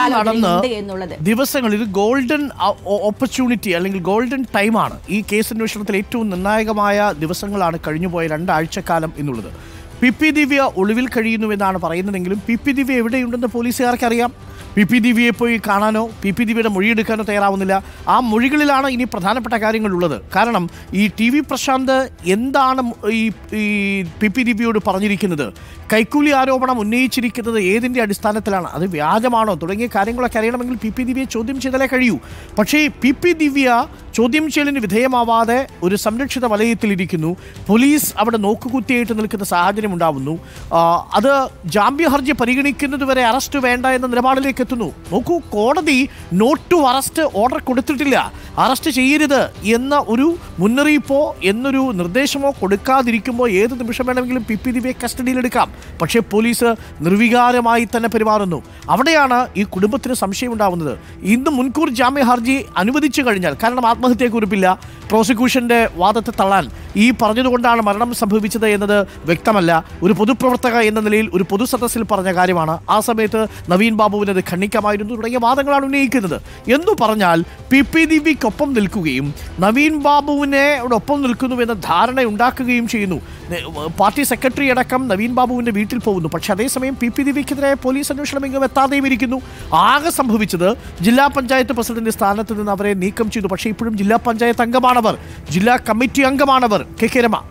നടന്ന് ഉണ്ട് എന്നുള്ളത് ദിവസങ്ങൾ ഇത് ഗോൾഡൻ ഓപ്പർച്യൂണിറ്റി അല്ലെങ്കിൽ ഗോൾഡൻ ടൈമാണ് ഈ കേസ് അന്വേഷണത്തിൽ ഏറ്റവും നിർണായകമായ ദിവസങ്ങളാണ് കഴിഞ്ഞുപോയ രണ്ടാഴ്ചക്കാലം എന്നുള്ളത് പി പി ദിവ്യ ഒളിവിൽ കഴിയുന്നുവെന്നാണ് പറയുന്നതെങ്കിലും പി പി ദിവ്യ എവിടെയുണ്ടെന്ന് പോലീസുകാർക്ക് അറിയാം പി പി ദിവ്യയെ പോയി കാണാനോ പി പി ദിവ്യയുടെ മൊഴിയെടുക്കാനോ തയ്യാറാവുന്നില്ല ആ മൊഴികളിലാണ് ഇനി പ്രധാനപ്പെട്ട കാര്യങ്ങളുള്ളത് കാരണം ഈ ടി വി പ്രശാന്ത് എന്താണ് ഈ ഈ പി പി ദിവ്യയോട് പറഞ്ഞിരിക്കുന്നത് കൈക്കൂലി ആരോപണം ഉന്നയിച്ചിരിക്കുന്നത് ഏതിൻ്റെ അടിസ്ഥാനത്തിലാണ് അത് വ്യാജമാണോ തുടങ്ങിയ കാര്യങ്ങളൊക്കെ അറിയണമെങ്കിൽ പി പി ദിവ്യയെ ചോദ്യം ചെയ്താലേ കഴിയൂ പക്ഷേ പി പി ദിവ്യ ചോദ്യം ചെയ്യലിന് വിധേയമാവാതെ ഒരു സംരക്ഷിത വലയത്തിലിരിക്കുന്നു പോലീസ് അവിടെ നോക്കുകുത്തിയായിട്ട് നിൽക്കുന്ന സാഹചര്യം ഉണ്ടാവുന്നു ആ, അത് ജാമ്യ ഹർജി പരിഗണിക്കുന്നത് വരെ അറസ്റ്റ് വേണ്ട എന്ന നിലപാടിലേക്ക് എത്തുന്നു നോക്കൂ കോടതി നോട്ട് ടു അറസ്റ്റ് ഓർഡർ കൊടുത്തിട്ടില്ല അറസ്റ്റ് ചെയ്യരുത് എന്ന ഒരു മുന്നറിയിപ്പോ എന്നൊരു നിർദ്ദേശമോ കൊടുക്കാതിരിക്കുമ്പോൾ ഏത് നിമിഷം വേണമെങ്കിലും പി പി ദിവ്യയെ കസ്റ്റഡിയിലെടുക്കാം പക്ഷേ പോലീസ് നിർവികാരമായി തന്നെ പെരുമാറുന്നു അവിടെയാണ് ഈ കുടുംബത്തിന് സംശയമുണ്ടാവുന്നത് ഇന്ന് മുൻകൂർ ജാമ്യ ഹർജി അനുവദിച്ചു കഴിഞ്ഞാൽ കാരണം ആത്മഹത്യയെക്കുറിപ്പില്ല പ്രോസിക്യൂഷന്റെ വാദത്തെ തള്ളാൻ ഈ പറഞ്ഞതുകൊണ്ടാണ് മരണം സംഭവിച്ചത് എന്നത് വ്യക്തമല്ല ഒരു പൊതുപ്രവർത്തക എന്ന നിലയിൽ ഒരു പൊതുസദസ്സിൽ പറഞ്ഞ കാര്യമാണ് ആ സമയത്ത് നവീൻ ബാബുവിന് അത് ഖണ്ഡിക്കാമായിരുന്നു തുടങ്ങിയ വാദങ്ങളാണ് ഉന്നയിക്കുന്നത് എന്നു പറഞ്ഞാൽ പി പി ദിവിക്കൊപ്പം നിൽക്കുകയും നവീൻ ബാബുവിനെ ഒപ്പം നിൽക്കുന്നുവെന്ന ധാരണ ഉണ്ടാക്കുകയും ചെയ്യുന്നു നെ- പാർട്ടി സെക്രട്ടറി അടക്കം നവീൻ ബാബുവിന്റെ വീട്ടിൽ പോകുന്നു പക്ഷേ അതേസമയം പി പി ദിവിക്കെതിരെ പോലീസ് അന്വേഷണം എങ്ങും എത്താതെയും ഇരിക്കുന്നു ആകെ സംഭവിച്ചത് ജില്ലാ പഞ്ചായത്ത് പ്രസിഡന്റ് സ്ഥാനത്ത് നിന്ന് അവരെ നീക്കം ചെയ്തു പക്ഷേ ഇപ്പോഴും ജില്ലാ പഞ്ചായത്ത് അംഗമാണവർ ജില്ലാ കമ്മിറ്റി അംഗമാണവർ കെ കെ രമ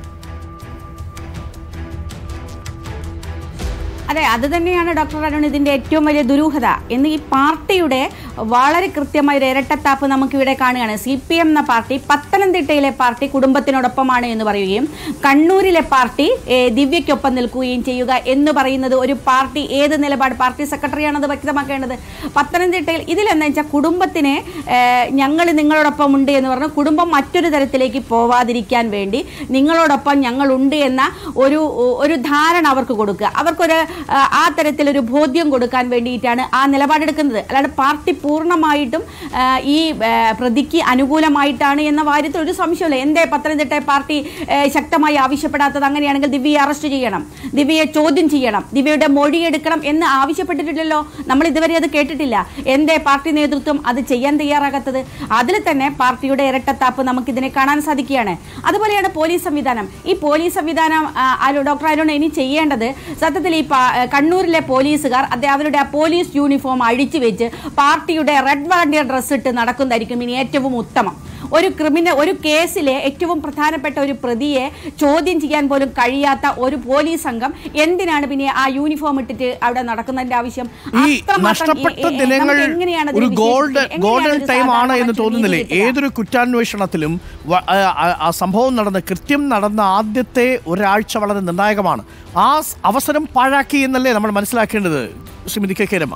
അതെ അത് തന്നെയാണ് ഡോക്ടർ അരുൺ ഇതിന്റെ ഏറ്റവും വലിയ ദുരൂഹത എന്ന് ഈ പാർട്ടിയുടെ വളരെ കൃത്യമായ ഒരു ഇരട്ടത്താപ്പ് നമുക്കിവിടെ കാണുകയാണ് സി പി എം എന്ന പാർട്ടി പത്തനംതിട്ടയിലെ പാർട്ടി കുടുംബത്തിനോടൊപ്പമാണ് എന്ന് പറയുകയും കണ്ണൂരിലെ പാർട്ടി ഏ, ദിവ്യയ്ക്കൊപ്പം നിൽക്കുകയും ചെയ്യുക എന്ന് പറയുന്നത് ഒരു പാർട്ടി ഏത് നിലപാട് പാർട്ടി സെക്രട്ടറിയാണ് അത് വ്യക്തമാക്കേണ്ടത് പത്തനംതിട്ടയിൽ ഇതിലെന്താ വെച്ചാൽ കുടുംബത്തിനെ ഞങ്ങൾ നിങ്ങളോടൊപ്പം ഉണ്ട് എന്ന് പറഞ്ഞ് കുടുംബം മറ്റൊരു തരത്തിലേക്ക് പോവാതിരിക്കാൻ വേണ്ടി നിങ്ങളോടൊപ്പം ഞങ്ങളുണ്ട് എന്ന ഒരു ഒരു ധാരണ അവർക്ക് കൊടുക്കുക അവർക്കൊരു ആ, ആ തരത്തിലൊരു ബോധ്യം കൊടുക്കാൻ വേണ്ടിയിട്ടാണ് ആ നിലപാടെടുക്കുന്നത് അല്ലാണ്ട് പാർട്ടി പൂർണ്ണമായിട്ടും ആ, ഈ ആ, പ്രതിക്ക് അനുകൂലമായിട്ടാണ് എന്ന കാര്യത്തിൽ ഒരു സംശയമില്ല എന്തേ പത്തനംതിട്ട പാർട്ടി ആ, ശക്തമായി ആവശ്യപ്പെടാത്തത് അങ്ങനെയാണെങ്കിൽ ദിവ്യയെ അറസ്റ്റ് ചെയ്യണം ദിവ്യയെ ചോദ്യം ചെയ്യണം ദിവ്യയുടെ മൊഴിയെടുക്കണം എന്ന് ആവശ്യപ്പെട്ടിട്ടില്ലല്ലോ നമ്മൾ ഇതുവരെ അത് കേട്ടിട്ടില്ല എന്തേ പാർട്ടി നേതൃത്വം അത് ചെയ്യാൻ തയ്യാറാകാത്തത് അതിൽ തന്നെ പാർട്ടിയുടെ ഇരട്ടത്താപ്പ് നമുക്കിതിനെ കാണാൻ സാധിക്കുകയാണ് അതുപോലെയാണ് പോലീസ് സംവിധാനം ഈ പോലീസ് സംവിധാനം ആ, അരു- ഡോക്ടർ അരുൺ ഇനി ചെയ്യേണ്ടത് സത്യത്തിൽ ഈ പാ- കണ്ണൂരിലെ പോലീസുകാർ അത് അവരുടെ ആ പോലീസ് യൂണിഫോം അഴിച്ചു വെച്ച് പാർട്ടിയുടെ റെഡ് വാണ്ടിയർ ഡ്രസ്സ് ഇട്ട് നടക്കുന്നതായിരിക്കും ഇനി ഏറ്റവും ഉത്തമം ഒരു ക്രിമിനൽ ഒരു കേസിലെ ഏറ്റവും പ്രധാനപ്പെട്ട ഒരു പ്രതിയെ ചോദ്യം ചെയ്യാൻ പോലും കഴിയാത്ത ഒരു പോലീസ് സംഘം എന്തിനാണ് പിന്നെ ആ യൂണിഫോം ഇട്ടിട്ട് അവിടെ നടക്കുന്നതിന്റെ ആവശ്യം ഈ അത്രമാത്രം നഷ്ടപ്പെട്ട എ- എ- ദിനങ്ങൾ നമുക്ക് എങ്ങനെയാണ് അതിനെ ഒരു വിശേഷിപ്പിക്കുക? ഗോൾഡ് എങ്ങനെയാണ് ഗോൾഡൻ ഒരു ടൈം ആണ് സാധാരണ എന്ന് മനുഷ്യന് തോന്നുന്നില്ലേ നീതി കിട്ടുക? ഏതൊരു കുറ്റാന്വേഷണത്തിലും വ- ആ- ആ- ആ സംഭവം നടന്ന കൃത്യം നടന്ന ആദ്യത്തെ ഒരാഴ്ച വളരെ നിർണായകമാണ് ആ സ് അവസരം പാഴാക്കി എന്നല്ലേ നമ്മൾ മനസ്സിലാക്കേണ്ടത് ശ്രീമതി കെ കെ രമ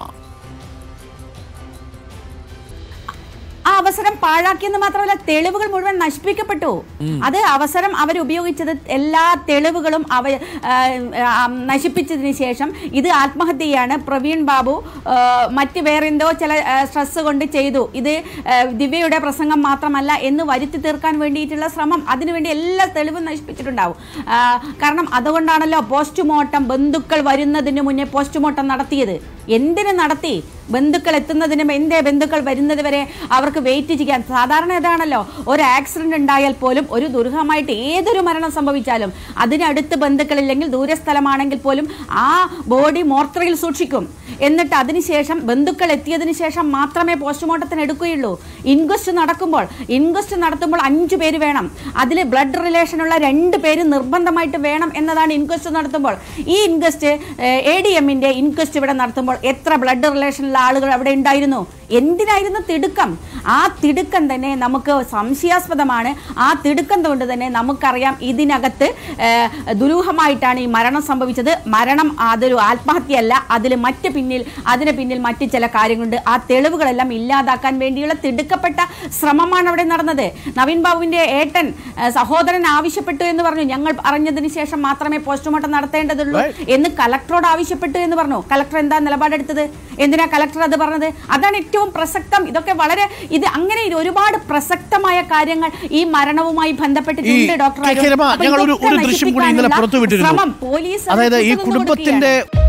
ആ അവസരം പാഴാക്കിയെന്ന് മാത്രമല്ല തെളിവുകൾ മുഴുവൻ നശിപ്പിക്കപ്പെട്ടു അത് അവസരം അവർ ഉപയോഗിച്ചത് എല്ലാ തെളിവുകളും അവ ആ, ആ, നശിപ്പിച്ചതിന് ശേഷം ഇത് ആത്മഹത്യയാണ് പ്രവീൺ ബാബു ആ, മറ്റ് വേറെന്തോ ചില സ്ട്രെസ് കൊണ്ട് ചെയ്തു ഇത് ആ, ദിവ്യയുടെ പ്രസംഗം മാത്രമല്ല എന്ന് വരുത്തി തീർക്കാൻ വേണ്ടിയിട്ടുള്ള ശ്രമം അതിനുവേണ്ടി എല്ലാ തെളിവും നശിപ്പിച്ചിട്ടുണ്ടാവും ആ, കാരണം അതുകൊണ്ടാണല്ലോ പോസ്റ്റ്മോർട്ടം ബന്ധുക്കൾ വരുന്നതിന് മുന്നേ പോസ്റ്റ്മോർട്ടം നടത്തിയത് എന്തിനു നടത്തി ബന്ധുക്കൾ എത്തുന്നതിനും എന്തേ ബന്ധുക്കൾ വരുന്നത് വരെ അവർക്ക് വെയിറ്റ് ചെയ്യാൻ സാധാരണ ഇതാണല്ലോ ഒരു ആക്സിഡന്റ് ഉണ്ടായാൽ പോലും ഒരു ദുർഘമായിട്ട് ഏതൊരു മരണം സംഭവിച്ചാലും അതിനടുത്ത് ബന്ധുക്കളില്ലെങ്കിൽ ദൂരസ്ഥലമാണെങ്കിൽ പോലും ആ ബോഡി മോർച്ചറിയിൽ സൂക്ഷിക്കും എന്നിട്ട് അതിനുശേഷം ബന്ധുക്കൾ എത്തിയതിനു ശേഷം മാത്രമേ പോസ്റ്റ്മോർട്ടത്തിന് എടുക്കുകയുള്ളൂ ഇൻക്വസ്റ്റ് നടക്കുമ്പോൾ ഇൻക്വസ്റ്റ് നടത്തുമ്പോൾ അഞ്ചു പേര് വേണം അതിൽ ബ്ലഡ് റിലേഷനുള്ള രണ്ട് പേര് നിർബന്ധമായിട്ട് വേണം എന്നതാണ് ഇൻക്വസ്റ്റ് നടത്തുമ്പോൾ ഈ ഇൻക്വസ്റ്റ് എ ഡി എമ്മിന്റെ ഇൻക്വസ്റ്റ് ഇവിടെ നടത്തുമ്പോൾ എത്ര ബ്ലഡ് റിലേഷനുള്ള ആളുകൾ അവിടെ ഉണ്ടായിരുന്നു എന്തിനായിരുന്നു തിടുക്കം ആ തിടുക്കം തന്നെ നമുക്ക് സംശയാസ്പദമാണ് ആ തിടുക്കം കൊണ്ട് തന്നെ നമുക്കറിയാം ഇതിനകത്ത് ഏഹ്, ദുരൂഹമായിട്ടാണ് ഈ മരണം സംഭവിച്ചത് മരണം അതൊരു ആത്മഹത്യയല്ല അതിൽ മറ്റ് പിന്നിൽ അതിന് പിന്നിൽ മറ്റ് ചില കാര്യങ്ങളുണ്ട് ആ തെളിവുകളെല്ലാം ഇല്ലാതാക്കാൻ വേണ്ടിയുള്ള തിടുക്കപ്പെട്ട ശ്രമമാണ് അവിടെ നടന്നത് നവീൻ ബാബുവിന്റെ ഏട്ടൻ ഏഹ്, സഹോദരൻ ആവശ്യപ്പെട്ടു എന്ന് പറഞ്ഞു ഞങ്ങൾ അറിഞ്ഞതിന് ശേഷം മാത്രമേ പോസ്റ്റ്മോർട്ടം നടത്തേണ്ടതുള്ളൂ Right. എന്ന് കലക്ടറോട് ആവശ്യപ്പെട്ടു എന്ന് പറഞ്ഞു കലക്ടർ എന്താ നിലപാടെടുത്തത് എന്തിനാ കലക്ടർ അത് പറഞ്ഞത് അതാണ് ഏറ്റവും പ്രസക്തം ഇതൊക്കെ വളരെ ഇത് അങ്ങനെ ഇത് ഒരുപാട് പ്രസക്തമായ കാര്യങ്ങൾ ഈ മരണവുമായി ബന്ധപ്പെട്ടിട്ടുണ്ട് ഈ ഡോക്ടർ കെ കെ രമ, അപ്പൊ ഞങ്ങൾ ഒരു ഇതൊക്കെ ഒരു ദൃശ്യം കൂടി ഇന്നലെ നശിപ്പിക്കാനുള്ള പുറത്തുവിട്ടിരുന്നു ശ്രമം പോലീസ് അതായത് ഈ നേതൃത്വം കൊടുക്കുകയാണ്. കുടുംബത്തിന്റെ